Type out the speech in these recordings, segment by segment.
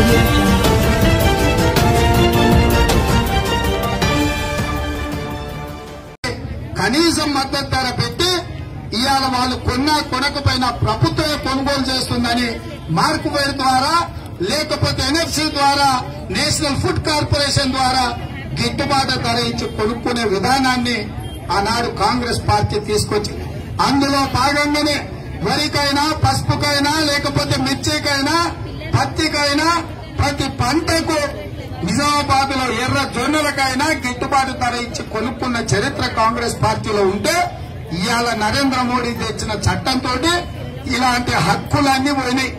audio jungle. కనీసం మద్దతు ధర పెట్టి ఇవాళ వాళ్ళు కొన్నా కొనకపోయినా ప్రభుత్వమే కొనుగోలు చేస్తుందని మార్కువేర్ ద్వారా లేకపోతే ఎన్ఎఫ్సి ద్వారా నేషనల్ ఫుడ్ కార్పొరేషన్ ద్వారా గిట్టుబాటు ధర ఇచ్చి కొనుక్కునే విధానాన్ని ఆనాడు కాంగ్రెస్ పార్టీ తీసుకొచ్చింది అందులో భాగంగానే వరికైనా పసుపుకైనా లేకపోతే మిర్చికైనా పత్తికైనా ప్రతి పంటకు నిజామాబాద్ లో ఎర్ర జొన్నలకైనా గిట్టుబాటు ధర ఇచ్చి కొనుక్కున్న చరిత్ర కాంగ్రెస్ పార్టీలో ఉంటే ఇవాళ నరేంద్ర మోడీ తెచ్చిన చట్టంతో ఇలాంటి హక్కులన్నీ పోయినాయి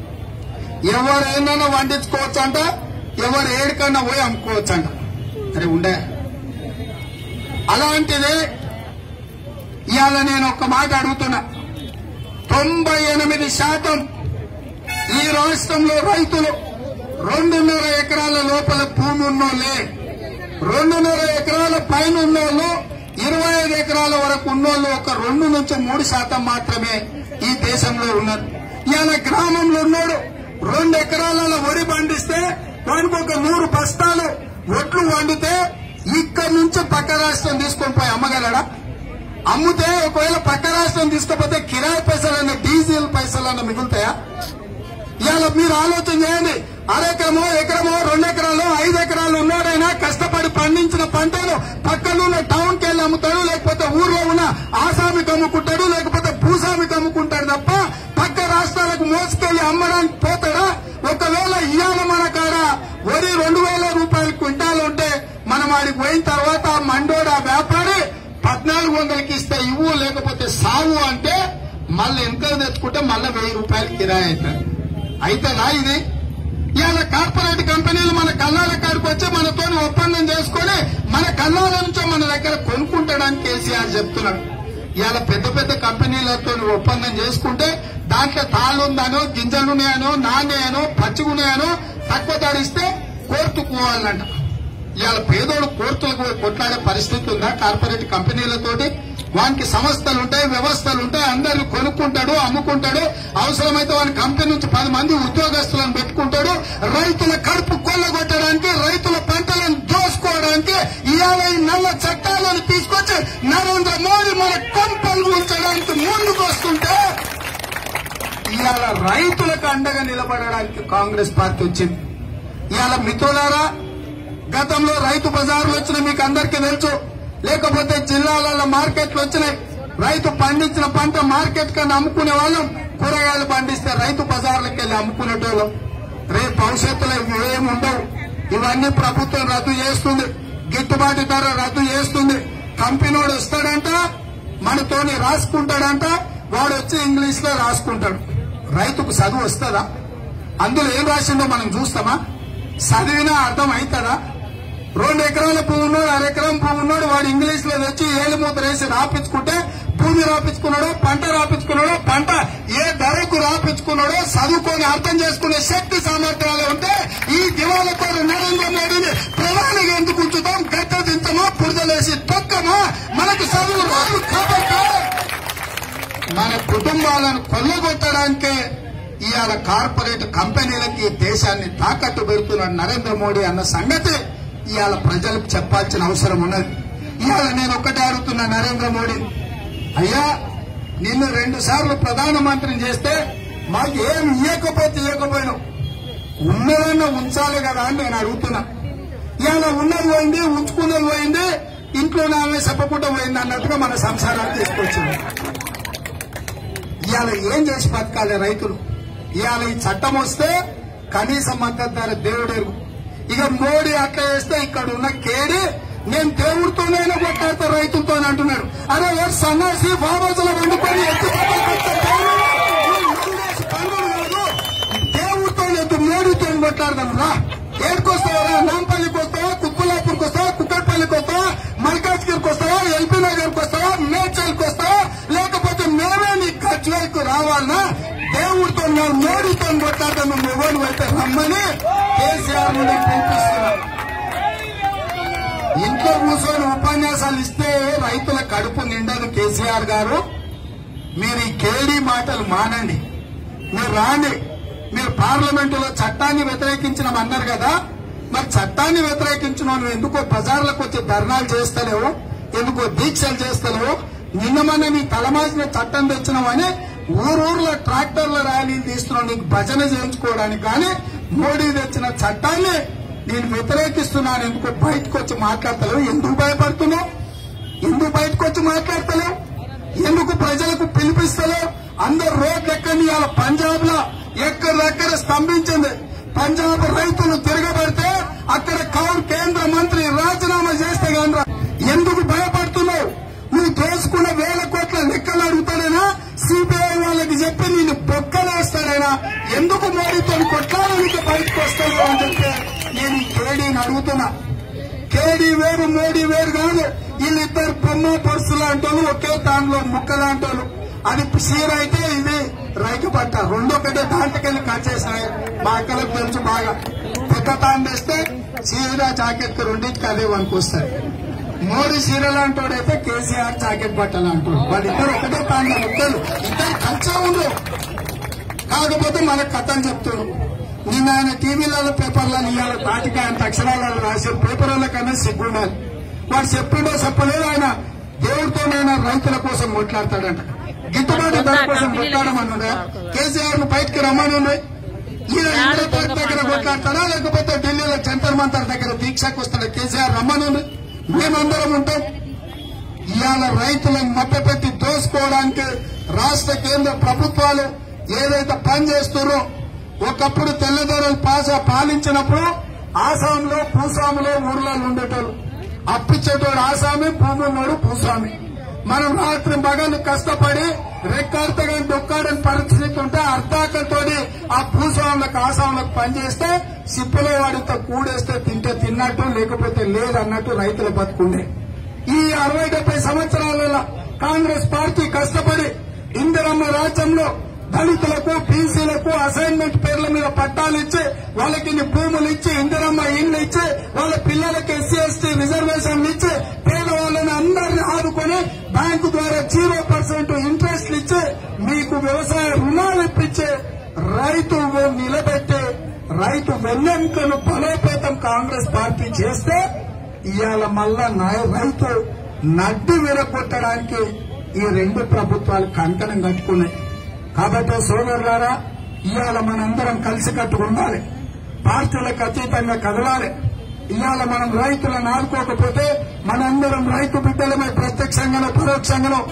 ఎవరైనా వండించుకోవచ్చంట ఎవరు ఏడికన్నా పోయి అమ్ముకోవచ్చంట అరే ఉండే అలాంటిది ఇవాళ నేను ఒక మాట అడుగుతున్నా తొంభై ఎనిమిది శాతం ఈ రాష్ట్రంలో రైతులు రెండున్నర ఎకరాల లోపల భూమి ఉన్నోళ్ళే రెండున్నర ఎకరాల పైన ఉన్నోళ్ళు ఇరవై ఐదు ఎకరాల వరకు ఉన్నోళ్ళు ఒక రెండు నుంచి మూడు శాతం మాత్రమే ఈ దేశంలో ఉన్నారు ఇవాళ గ్రామంలో ఉన్నాడు రెండు ఎకరాల వరి పండిస్తే వానికి ఒక నూరు బస్తాలు ఒట్లు వండితే ఇక్కడి నుంచి పక్క రాష్ట్రం తీసుకొని పోయి అమ్మగలడా అమ్ముతే ఒకవేళ పక్క రాష్ట్రం తీసుకపోతే కిరాయి పైసలన్న డీజిల్ పైసలన్న మిగులుతాయా ఇవాళ మీరు ఆలోచన చేయండి అరెకరమో ఎకరమో రెండు ఎకరాలు ఐదు ఎకరాలు ఉన్నాడైనా కష్టపడి పండించిన పంటను పక్కనున్న టౌన్ కి వెళ్ళి అమ్ముతాడు లేకపోతే ఊర్లో ఉన్న ఆసామికి అమ్ముకుంటాడు లేకపోతే భూసామికి అమ్ముకుంటాడు తప్ప పక్క రాష్ట్రాలకు మోసుకెళ్లి అమ్మడానికి పోతాడా ఒకవేళ ఇవాళ మన కాడ వరి రెండు వేల రూపాయలు క్వింటాలు ఉంటే మనం ఆడికి పోయిన తర్వాత ఆ మండోడు ఆ వ్యాపారి పద్నాలుగు వందలకి ఇస్తే ఇవ్వు లేకపోతే సావు అంటే మళ్ళీ ఎంత తెచ్చుకుంటే మళ్ళీ వెయ్యి రూపాయలు కిరాయి అవుతుంది అయితేనా ఇది ఇవాళ కార్పొరేట్ కంపెనీలు మన కళ్ళాల కాడికి వచ్చి మనతో ఒప్పందం చేసుకొని మన కళ్ళాల నుంచో మన దగ్గర కొనుక్కుంటాడని కేసీఆర్ చెప్తున్నాడు ఇవాళ పెద్ద పెద్ద కంపెనీలతో ఒప్పందం చేసుకుంటే దాంట్లో తాళ్ళుందనో గింజలున్నాయనో నాణ్యానో పచ్చిగున్నాయనో తక్కువ ధరిస్తే కోర్టుకు పోవాలంట ఇవాళ పేదోడు కోర్టులకు పోయి కొట్లాడే పరిస్థితి ఉందా కార్పొరేట్ కంపెనీలతోటి వానికి సంస్థలు ఉంటాయి వ్యవస్థలు ఉంటాయి అందరిని కొనుక్కుంటాడు అమ్ముకుంటాడు అవసరమైతే వాని కంపెనీ నుంచి పది మంది ఉద్యోగస్తులను పెట్టుకుంటాడు రైతుల కడుపు కొల్లగొట్టడానికి రైతుల పంటలను దోసుకోవడానికి ఇవాళ ఈ నల్ల చట్టాలను తీసుకొచ్చి నరేంద్ర మోడీ మన కొంపలు ఉంచడానికి ముందుకు వస్తుంటే ఇవాళ రైతులకు అండగా నిలబడడానికి కాంగ్రెస్ పార్టీ వచ్చింది ఇవాళ మిత్రులారా గతంలో రైతు బజార్లు వచ్చినాయి మీకు అందరికీ తెలుసు లేకపోతే జిల్లాలలో మార్కెట్లు వచ్చినాయి రైతు పండించిన పంట మార్కెట్ కన్నా అమ్ముకునే వాళ్ళం కూరగాయలు పండిస్తే రైతు బజార్లకు వెళ్ళి అమ్ముకునేటోళ్ళం రేపు భవిష్యత్తులో ఇవి ఏమి ఉండవు ఇవన్నీ ప్రభుత్వం రద్దు చేస్తుంది గిట్టుబాటు ధర రద్దు చేస్తుంది కంపెనీడు వస్తాడంట మనతోని రాసుకుంటాడంట వాడు వచ్చి ఇంగ్లీష్ లో రాసుకుంటాడు రైతుకు చదువు వస్తుందా అందులో ఏం రాసిందో మనం చూస్తామా చదివినా అర్థం అవుతుందా రెండు ఎకరాల పువ్వు ఉన్నాడు అరెకరం పువ్వు ఉన్నాడు వాడు ఇంగ్లీష్ లో తెచ్చి ఏలు మూత వేసి రాపించుకుంటే భూమి రాపించుకున్నాడో పంట రాపించుకున్నాడో పంట ఏ ధరకు రాపించుకున్నాడో చదువుకొని అర్థం చేసుకునే శక్తి సామర్థ్యాలు ఉంటే ఈ దివాలతో నరేంద్ర మోడీని ప్రధానిగా ఎందుకు ఉంచుతాం గడ్డ దించమా పురదలేసి తొక్కమా మనకు చదువు రాదు కాబట్టి మన కుటుంబాలను కొల్లగొట్టడానికే ఇవాళ కార్పొరేట్ కంపెనీలకి దేశాన్ని తాకట్టు పెడుతున్నాడు నరేంద్ర మోడీ అన్న సంగతి ఇవాళ ప్రజలకు చెప్పాల్సిన అవసరం ఉన్నది ఇవాళ నేను ఒక్కటే అడుగుతున్నా నరేంద్ర మోడీ అయ్యా నిన్ను రెండు సార్లు ప్రధానమంత్రిని చేస్తే మాకు ఏం ఇవ్వకపోతే ఇవ్వకపోయినావు ఉన్నదన్న ఉంచాలి కదా అని నేను అడుగుతున్నా ఇవాళ ఉన్నది పోయింది ఉంచుకున్నది పోయింది ఇంట్లో నామే చెప్పకుండా పోయింది అన్నట్టుగా మన సంసారాలు తీసుకొచ్చింది ఇవాళ ఏం చేసి బతకాలి రైతులు ఇవాళ ఈ చట్టం వస్తే కనీస మద్దతు ధర దేవుడేరు ఇక మోడీ అట్లా చేస్తే ఇక్కడ ఉన్న కేడి నేను దేవుడితోనైనా కొట్టాడతా రైతులతో అంటున్నాడు అరే వాడు సన్నాసి బాబాజుల వండుకొని ఎత్తి కొట్టాడు దేవుడితో లేదు మోడీతో కొట్లాడదాం రా ఏడుకొస్తావా నాంపల్లికి వస్తావా కుక్కులాపూర్కి వస్తావా కుక్కట్పల్లికి వస్తావా మల్కాజ్గిరికి వస్తావా ఎల్పీ నగర్కి వస్తావా మేడ్చల్కి వస్తావా లేకపోతే మేమే నీ గజ్వేల్కు రావాలన్నా దేవుడితో నేను మోడీతో కొట్లాడదాం నువ్వు ఎవరు అయితే రమ్మని కేసీఆర్ నుండి పిలిపిస్తున్నా ఇంట్లో కూర్చొని ఉపన్యాసాలు ఇస్తే రైతుల కడుపు నిండదు కేసీఆర్ గారు మీరు ఈ కేడీ మాటలు మానండి మీరు రాండి మీరు పార్లమెంటులో చట్టాన్ని వ్యతిరేకించినాం అన్నారు కదా మరి చట్టాన్ని వ్యతిరేకించిన నువ్వు ఎందుకో బజార్లకు వచ్చి ధర్నాలు చేస్తలేవు ఎందుకో దీక్షలు చేస్తలేవు నిన్న మొన్న నీ తలమాసిన చట్టం తెచ్చినావని ఊరూర్లో ట్రాక్టర్ల ర్యాలీలు తీస్తున్నావు నీకు భజన చేయించుకోవడానికి కానీ మోడీ తెచ్చిన చట్టాన్ని నేను వ్యతిరేకిస్తున్నాను ఎందుకు బయటకు వచ్చి మాట్లాడతలేవు ఎందుకు భయపడుతున్నావు ఎందుకు బయటకు వచ్చి మాట్లాడతలేవు ఎందుకు ప్రజలకు పిలిపిస్తలేవు అందరు రోడ్లు ఎక్కడి ఇవాళ పంజాబ్ లో ఎక్కడెక్కడ స్తంభించింది పంజాబ్ రైతులు తిరగబడితే అక్కడ కౌర్ కేంద్ర మంత్రి రాజీనామా చేస్తే కానీ ఎందుకు భయపడుతున్నావు నువ్వు దోసుకున్న వేల కోట్ల లెక్కలు అడుగుతాడైనా సిబిఐ వాళ్ళకి చెప్పి నేను బొక్కలేస్తాడైనా ఎందుకు మోడీతో కొట్లాడడానికి బయటకు వస్తాడు అని చెప్పి నేను ఈ కేడీని అడుగుతున్నా కేడీ వేరు మోడీ వేరు కాదు వీళ్ళిద్దరు బొమ్మ పర్సు లాంటి వాళ్ళు ఒకే దానిలో ముక్క లాంటి వాళ్ళు అది సీర అయితే ఇది రైతు పట్ట రెండొకటే దాంట్లోకెళ్ళి కట్ చేసినాయి మా అక్కలకు తెలుసు బాగా పెద్ద తాను తెస్తే సీర జాకెట్ కి రెండింటికి అదే వనుకొస్తాయి మోడీ సీర లాంటి అయితే కేసీఆర్ జాకెట్ బట్టలు అంటాడు వాళ్ళిద్దరు ఒకటే తాను ముక్కలు ఇద్దరు కలిసే ఉండు కాకపోతే మనకు కథలు చెప్తున్నాం నిన్న ఆయన టీవీలలో పేపర్లలో ఇవాళ తాటికాయ అంత అక్షరాలలో రాసే పేపర్ల కన్నా సిగ్గుండాలి వాడు చెప్పిండో చెప్పలేదు ఆయన దేవుడితోనైనా రైతుల కోసం కొట్లాడతాడంట గిట్టుబాటు ధర కోసం కొట్లాడమన్నాడా కేసీఆర్ ను బయటకు రమ్మనుండే ఈయన ఇంద్రపాట్ దగ్గర కొట్లాడతాడా లేకపోతే ఢిల్లీలో జంతర్ మంతర్ దగ్గర దీక్షకు వస్తాడా కేసీఆర్ రమ్మనుంది మేమందరం ఉంటాం ఇవాళ రైతులను మభ్యపెట్టి దోసుకోవడానికి రాష్ట్ర కేంద్ర ప్రభుత్వాలు ఏదైతే పని చేస్తున్నారో ఒకప్పుడు తెల్లదొరలు పాస పాలించినప్పుడు ఆసాంలో భూస్వామిలో ఊర్లలో ఉండేటోళ్ళు అప్పిచ్చేటోడు ఆసామి భూమున్నోడు భూస్వామి మనం రాత్రి మగలు కష్టపడి రెక్కార్తగా డొక్కాడని పరిస్థితి ఉంటే అర్ధాకతోటి ఆ భూస్వాములకు ఆసాములకు పనిచేస్తే సిప్పులో వాడితో కూడేస్తే తింటే తిన్నట్టు లేకపోతే లేదన్నట్టు రైతులు బతుకుండే ఈ అరవై డెబ్బై సంవత్సరాలలో కాంగ్రెస్ పార్టీ కష్టపడి ఇందిరమ్మ రాజ్యంలో దళితులకు బీసీలకు అసైన్మెంట్ పేర్ల మీద పట్టాలు ఇచ్చి వాళ్ళకి ఇన్ని భూములు ఇచ్చి ఇందిరమ్మ ఇండ్లు ఇచ్చి వాళ్ళ పిల్లలకి ఎస్సీ ఎస్టీ రిజర్వేషన్లు ఇచ్చి పేదవాళ్ళని అందరిని ఆదుకొని బ్యాంకు ద్వారా జీరో పర్సెంట్ ఇంట్రెస్ట్లు ఇచ్చి మీకు వ్యవసాయ రుణాలు ఇప్పించి రైతు నిలబెట్టి రైతు వెన్నెంకను బలోపేతం కాంగ్రెస్ పార్టీ చేస్తే ఇవాళ మళ్ళా నా- రైతు నడ్డి విరగొట్టడానికి ఈ రెండు ప్రభుత్వాలు కంకణం కట్టుకున్నాయి కాబట్టి సోదరులారా ఇవాళ మనందరం కలిసి ఉండాలి పార్టీలకు అతీతంగా కదలాలి ఇవాళ మనం రైతులను ఆదుకోకపోతే మనందరం రైతు బిడ్డలమే ప్రత్యక్షంగానో పరోక్షంగానో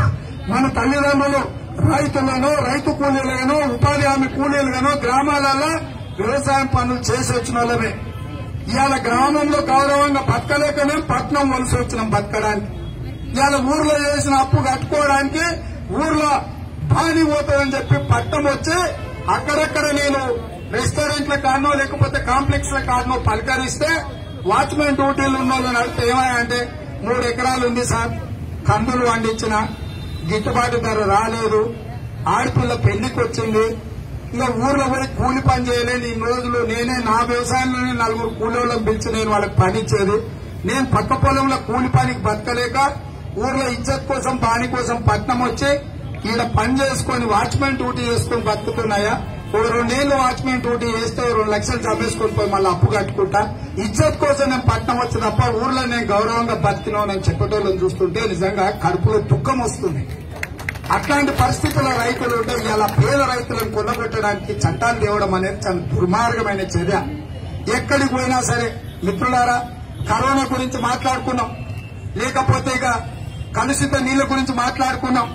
మన తల్లిదండ్రులు రైతులను రైతు కూలీలుగానో ఉపాధి హామీ కూలీలుగానో గ్రామాలలో వ్యవసాయం పనులు చేసి వచ్చిన వాళ్ళమే ఇవాళ గ్రామంలో గౌరవంగా బతకలేకనే పట్నం వలస వచ్చినాం బతకడానికి ఇవాళ ఊర్లో చేసిన అప్పు కట్టుకోవడానికి ఊర్లో బాని పోతుందని చెప్పి పట్టం వచ్చి అక్కడక్కడ నేను రెస్టారెంట్ల కాడనో లేకపోతే కాంప్లెక్స్ ల కాడనో పలకరిస్తే వాచ్మెన్ డ్యూటీలు ఉన్న వాళ్ళని అడిగితే ఏమయ్యా అంటే మూడు ఎకరాలు ఉంది సార్ కందులు పండించిన గిట్టుబాటు ధర రాలేదు ఆడపిల్ల పెళ్లికి వచ్చింది ఇంకా ఊర్లో పోయి కూలి పని చేయలేని ఈ రోజులు నేనే నా వ్యవసాయంలోనే నలుగురు కూలీలను పిలిచి నేను వాళ్ళకి పని ఇచ్చేది నేను పక్క పొలంలో కూలి పనికి బతకలేక ఊర్లో ఇజ్జత్ కోసం పాని కోసం పట్నం వచ్చి ఈడ పని చేసుకొని వాచ్మెన్ డ్యూటీ చేసుకొని బతుకుతున్నాయా ఓ రెండేళ్లు వాచ్మెన్ డ్యూటీ చేస్తే ఓ రెండు లక్షలు చంపేసుకొని పోయి మళ్ళీ అప్పు కట్టుకుంటా ఇజ్జత్ కోసం నేను పట్నం వచ్చి తప్ప ఊర్లో నేను గౌరవంగా బతికినానని చెప్పేటోళ్ళని చూస్తుంటే నిజంగా కడుపులో దుఃఖం వస్తుంది అట్లాంటి పరిస్థితుల రైతులు ఉంటే ఇలా పేద రైతులను కొనబెట్టడానికి చట్టాలు తేవడం అనేది చాలా దుర్మార్గమైన చర్య ఎక్కడికి పోయినా సరే మిత్రులారా కరోనా గురించి మాట్లాడుకున్నాం లేకపోతే ఇక కలుషిత నీళ్ల గురించి మాట్లాడుకున్నాం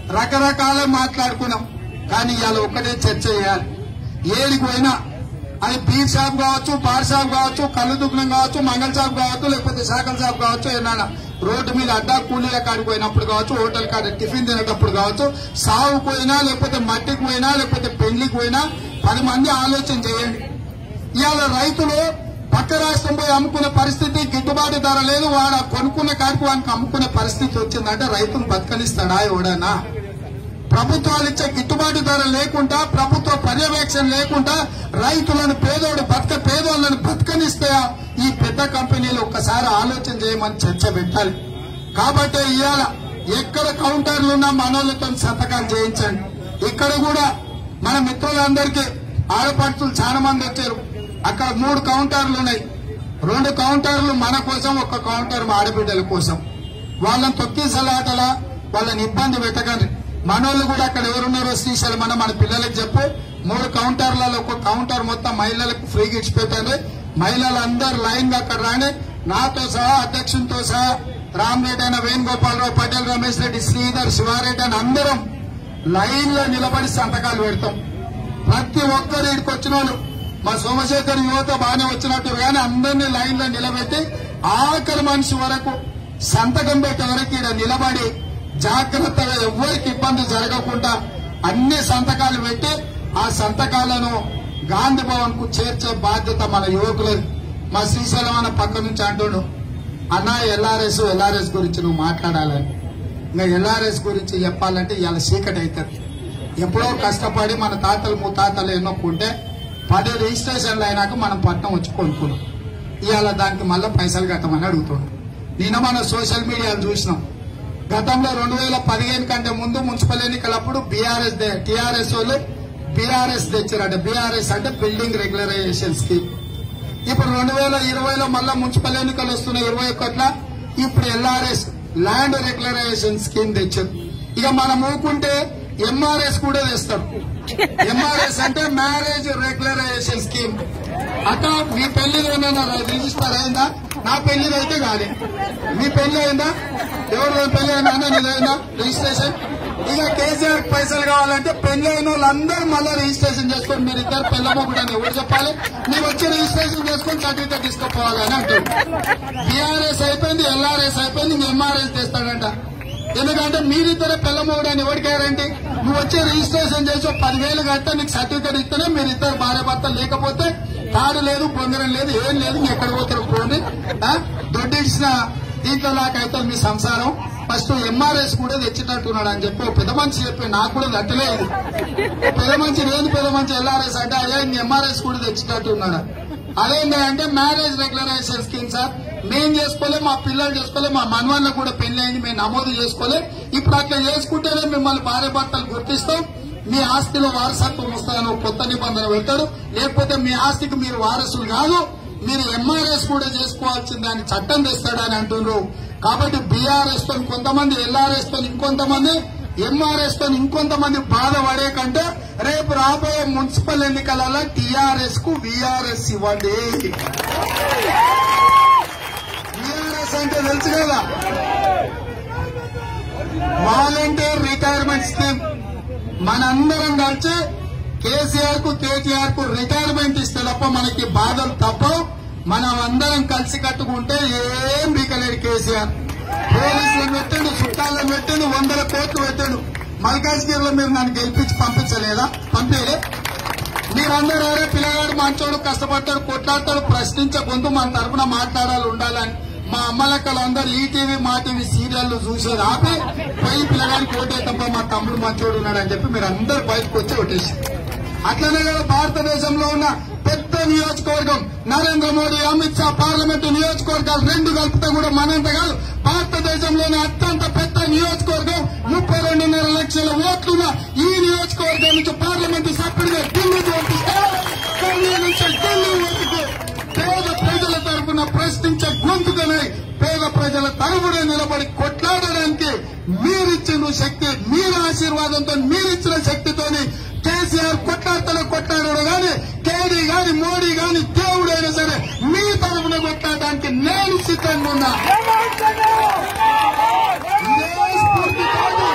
రకరకాల మాట్లాడుకున్నాం కానీ ఇవాళ ఒక్కటే చర్చ చేయాలి ఏడికి పోయినా అది బీర్ షాప్ కావచ్చు బార్ షాప్ కావచ్చు కళ్ళు దుకాణం కావచ్చు మంగళ షాప్ కావచ్చు లేకపోతే శాఖల షాప్ కావచ్చు ఏమన్నా రోడ్డు మీద అడ్డా కూలీల కాడికి పోయినప్పుడు కావచ్చు హోటల్ కాడ టిఫిన్ తినేటప్పుడు కావచ్చు సాగుకు పోయినా లేకపోతే మట్టికి పోయినా లేకపోతే పెళ్లికి పోయినా పది మంది ఆలోచన చేయండి ఇవాళ రైతులు పక్క రాష్ట్రం పోయి అమ్ముకునే పరిస్థితి గిట్టుబాటు ధర లేదు వాడు ఆ కొనుక్కున్న కాడికి వానికి అమ్ముకునే పరిస్థితి వచ్చిందంటే రైతును బతకనిస్తాడా ఎవడన్నా ప్రభుత్వాలు ఇచ్చే గిట్టుబాటు ధర లేకుండా ప్రభుత్వ పర్యవేక్షణ లేకుండా రైతులను పేదోడు బతక పేదోళ్ళని బతకనిస్తే ఈ పెద్ద కంపెనీలు ఒక్కసారి ఆలోచన చేయమని చర్చ పెట్టాలి కాబట్టి ఇవాళ ఎక్కడ కౌంటర్లు ఉన్నా మనోళ్ళతో సంతకాలు చేయించండి ఇక్కడ కూడా మన మిత్రులందరికీ ఆడపడుచులు చాలా మంది వచ్చారు అక్కడ మూడు కౌంటర్లు ఉన్నాయి రెండు కౌంటర్లు మన కోసం ఒక కౌంటర్ మా ఆడబిడ్డల కోసం వాళ్ళని తొక్కిసలాటల వాళ్ళని ఇబ్బంది పెట్టకండి మనోళ్ళు కూడా అక్కడ ఎవరున్నారో శ్రీశైలం మన మన పిల్లలకి చెప్పు మూడు కౌంటర్లలో ఒక కౌంటర్ మొత్తం మహిళలకు ఫ్రీగా ఇచ్చిపెట్టండి మహిళలు అందరు లైన్ గా అక్కడ రాండి నాతో సహా అధ్యక్షునితో సహా రామరెడ్డి అయిన వేణుగోపాలరావు పటేల్ రమేష్ రెడ్డి శ్రీధర్ శివారెడ్డి అని అందరం లైన్ లో నిలబడి సంతకాలు పెడతాం ప్రతి ఒక్కరు ఇక్కడికి వచ్చిన వాళ్ళు మా సోమశేఖర్ యువత బాగానే వచ్చినట్టు కానీ అందరినీ లైన్ లో నిలబెట్టి ఆఖరి మనిషి వరకు సంతకం పెట్టే వరకు ఇక్కడ నిలబడి జాగ్రత్తగా ఎవరికి ఇబ్బంది జరగకుండా అన్ని సంతకాలు పెట్టి ఆ సంతకాలను గాంధీ భవన్ కు చేర్చే బాధ్యత మన యువకులది మా శ్రీశైలం అన్న పక్క నుంచి అంటుడు అన్న ఎల్ఆర్ఎస్ ఎల్ఆర్ఎస్ గురించి నువ్వు మాట్లాడాలని ఇంకా ఎల్ఆర్ఎస్ గురించి చెప్పాలంటే ఇవాళ చీకటి అవుతుంది ఎప్పుడో కష్టపడి మన తాతలు ముత్తాతలు ఎన్నుకుంటే పది రిజిస్ట్రేషన్లు అయినాక మనం పట్నం వచ్చి కొనుక్కున్నాం ఇవాళ దానికి మళ్ళీ పైసలు కట్టమని అడుగుతున్నాం నిన్న మనం సోషల్ మీడియాలో చూసినాం గతంలో రెండు వేల పదిహేను కంటే ముందు మున్సిపల్ ఎన్నికలప్పుడు బీఆర్ఎస్ టీఆర్ఎస్ వాళ్ళు బీఆర్ఎస్ తెచ్చారట బీఆర్ఎస్ అంటే బిల్డింగ్ రెగ్యులరైజేషన్ స్కీమ్ ఇప్పుడు రెండు వేల ఇరవైలో మళ్ళా మున్సిపల్ ఎన్నికలు వస్తున్నాయి ఇరవై ఒకట్ల ఇప్పుడు ఎల్ఆర్ఎస్ ల్యాండ్ రెగ్యులరైజేషన్ స్కీమ్ తెచ్చారు ఇక మనం ఊకుంటే ఎంఆర్ఎస్ కూడా తెస్తాం ఎంఆర్ఎస్ అంటే మ్యారేజ్ రెగ్యులరైజేషన్ స్కీమ్ అక్క మీ పెళ్లి ఏమైనా రిజిస్టర్ అయిందా నా పెళ్లి అయితే కాలే మీ పెళ్లి అయిందా ఎవరు పెళ్లి అయినా నీదైందా రిజిస్ట్రేషన్ ఇక కేసీఆర్ పైసలు కావాలంటే పెళ్లి అయిన వాళ్ళందరూ మళ్ళీ రిజిస్ట్రేషన్ చేసుకొని మీరు ఇద్దరు పెళ్ళమ్మ కూడా ఎవరు చెప్పాలి మీరు వచ్చి రిజిస్ట్రేషన్ చేసుకొని సర్టిఫికేట్ తీసుకుపోవాలని అంటారు బీఆర్ఎస్ అయిపోయింది ఎల్ఆర్ఎస్ అయిపోయింది ఇంక ఎంఆర్ఎస్ తెస్తాడంట ఎందుకంటే మీరిద్దరే పిల్లమూడు అని ఎవరికి గ్యారంటీ నువ్వు వచ్చి రిజిస్ట్రేషన్ చేసి ఒక పదివేలు కడితే నీకు సర్టిఫికేట్ ఇస్తేనే మీరిద్దరు భార్య భర్త లేకపోతే తాడు లేదు బొంగరం లేదు ఏం లేదు ఇంక ఎక్కడ పోతారు పోండి ఆ? దొడ్డిచ్చిన దీంట్లో లాకైతే మీ సంసారం ఫస్ట్ ఎంఆర్ఎస్ కూడా తెచ్చేటట్టున్నాడు అని చెప్పి ఒక పెద్ద మనిషి చెప్పి నాకు కూడా లట్టలే ఇది పెద్ద మంచి లేదు పెద్ద మంచి ఎల్ఆర్ఎస్ అంటే అదే ఎంఆర్ఎస్ కూడా తెచ్చేటట్టున్నాడు అదేంటి అంటే మ్యారేజ్ రెగ్యులరైజేషన్ స్కీమ్ సార్ మేం చేసుకోలే మా పిల్లలు చేసుకోలే మా మనవాళ్ళకు కూడా పెళ్లి అయింది మేము నమోదు చేసుకోలే ఇప్పుడు అట్లా చేసుకుంటేనే మిమ్మల్ని భార్య భర్తలు గుర్తిస్తాం మీ ఆస్తిలో వారసత్వం వస్తుందని ఒక కొత్త నిబంధన పెట్టాడు లేకపోతే మీ ఆస్తికి మీరు వారసులు కాదు మీరు ఎంఆర్ఎస్ కూడా చేసుకోవాల్సింది అని చట్టం తెస్తాడని అంటున్నారు కాబట్టి బీఆర్ఎస్ తో కొంతమంది ఎల్ఆర్ఎస్ తో ఇంకొంతమంది ఎంఆర్ఎస్ తో ఇంకొంతమంది బాధపడే కంటే రేపు రాబోయే మున్సిపల్ ఎన్నికలలో టీఆర్ఎస్ కు వీఆర్ఎస్ ఇవ్వండి వీఆర్ఎస్ అంటే తెలుసు కదా వాలంటీర్ రిటైర్మెంట్ స్కీమ్ మనందరం కలిసి కేసీఆర్ కు కేటీఆర్ కు రిటైర్మెంట్ ఇస్తే తప్ప మనకి బాధలు తప్ప మనం అందరం కలిసి కట్టుకుంటే ఏం బీకలేడు కేసీఆర్ పోలీసులను పెట్టాడు చుట్టాలను పెట్టాడు వందల కోట్లు పెట్టాడు మల్కాజ్గిరిలో మీరు నన్ను గెలిపించి పంపించలేదా పంపేలే మీరందరూ ఎవరే పిల్లగాడు మంచోడు కష్టపడతాడు కొట్లాడతాడు ప్రశ్నించే గొంతు మన తరఫున మాట్లాడాలి ఉండాలని మా అమ్మలక్కలు అందరూ ఈటీవీ మా టీవీ సీరియల్లు చూసేది ఆపి పోయి పిల్లగాడికి ఓటే తప్ప మా తమ్ముడు మంచోడు ఉన్నాడని చెప్పి మీరు అందరు బయటకు వచ్చి ఓటేసి అట్లనే కదా భారతదేశంలో ఉన్న పెద్ద నియోజకవర్గం నరేంద్ర మోడీ అమిత్ షా పార్లమెంటు నియోజకవర్గాలు రెండు కలిపితే కూడా మనంత కాదు భారతదేశంలోని అత్యంత పెద్ద నియోజకవర్గం ముప్పై రెండున్నర లక్షల ఓట్లున్న ఈ నియోజకవర్గం నుంచి పార్లమెంటు సభ్యుడిగా ఢిల్లీకి పంపిస్తే ఢిల్లీ నుంచి ఢిల్లీ వరకు పేద ప్రజల తరపున ప్రశ్నించే గొంతుకనే పేద ప్రజల తరపున నిలబడి కొట్లాడడానికి మీరిచ్చిన శక్తి మీరు ఆశీర్వాదంతో మీరిచ్చిన శక్తితోని కేసీఆర్ కొట్లాడతలో కొట్లాడాడు గాని కేడీ గాని మోడీ గాని దేవుడైనా సరే మీ తరపున కొట్లాడడానికి నేను సిద్ధంగా ఉన్నా ఇదే స్ఫూర్తితోటి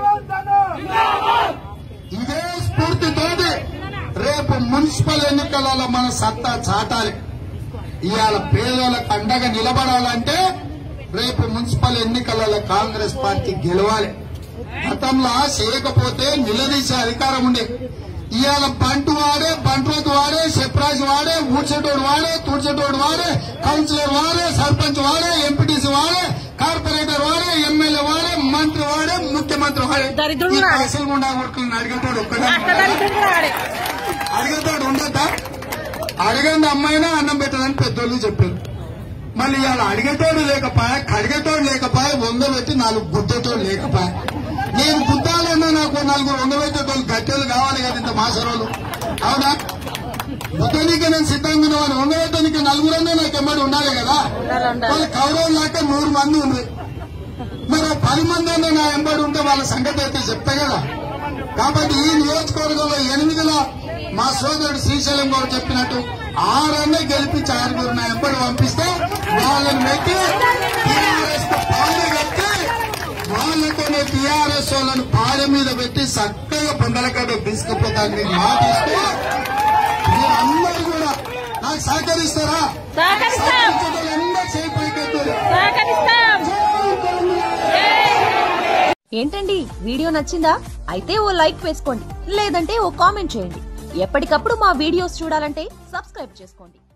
ఇదే స్ఫూర్తితోటి రేపు మున్సిపల్ ఎన్నికలలో మన సత్తా చాటాలి ఇవాళ పేదలకు అండగా నిలబడాలంటే రేపు మున్సిపల్ ఎన్నికలలో కాంగ్రెస్ పార్టీ గెలవాలి గతంలో చేయకపోతే నిలదీసే అధికారం ఉండే ఇవాళ బంటు వాడే బంట్రోతు వాడే సెప్రాజ్ వాడే ఊడ్చేటోడు వాడే తూడ్చేటోడు వాడే కౌన్సిలర్ వాడే సర్పంచ్ వాడే ఎంపీటీసీ వాడే కార్పొరేటర్ వాడే ఎమ్మెల్యే వాడే మంత్రి వాడే ముఖ్యమంత్రి వాడే దరిద్రుడు ఈ వాడే. పైసలు గుండా కొడుకుని అడిగేటోడు ఒక్కడే అట్టదాని అడిగేటోడు ఉండొద్దా అడగండి అమ్మాయినా అన్నం పెట్టదని పెద్దోళ్ళు చెప్పారు మళ్ళీ ఇవాళ అడిగేటోడు లేకపోయా కడిగేటోడు లేకపోయా వంద పెట్టి నాలుగు గుద్దేటోడు లేకపోయా నేను గుద్దాలన్నా నాకు నలుగురు వంద పెట్టేటోళ్ళు గట్టెలు కావాలి కదా ఇంత మాసరోలు అవునా మొత్తానికి నేను సిద్ధంగా ఉన్నాను ఉండటానికి నలుగురన్నా నాకు ఎమ్మడి ఉండాలి కదా ఉండాలి, ఉండాలి. వాళ్ళ కౌరవం లాక నూరు మంది ఉంది మరి ఓ పది మంది అన్నా నా ఎంబడి ఉంటే వాళ్ళ సంగతి అయితే చెప్తా కదా కాబట్టి ఈ నియోజకవర్గంలో ఎనిమిదిలో మా సోదరుడు శ్రీశైలం గారు చెప్పినట్టు ఆరన్నే గెలిపించి ఆరుగురు నా ఎంబడి పంపిస్తే వాళ్ళని పెట్టి టీఆర్ఎస్ పాలు కట్టి వాళ్ళతోనే టీఆర్ఎస్ వాళ్ళని పాల మీద పెట్టి చక్కగా పొందలకడ తీసుకుపోతాను మీకు మాటిస్తూ మీరందరూ కూడా నాకు సహకరిస్తారా సహకరిస్తాం సహకరించడం చేయి పైకెత్తారు సహకరిస్తాం ఏంటండి వీడియో నచ్చిందా అయితే ఓ లైక్ వేసుకోండి లేదంటే ఓ కామెంట్ చేయండి ఎప్పటికప్పుడు మా వీడియోస్ చూడాలంటే సబ్స్క్రైబ్ చేసుకోండి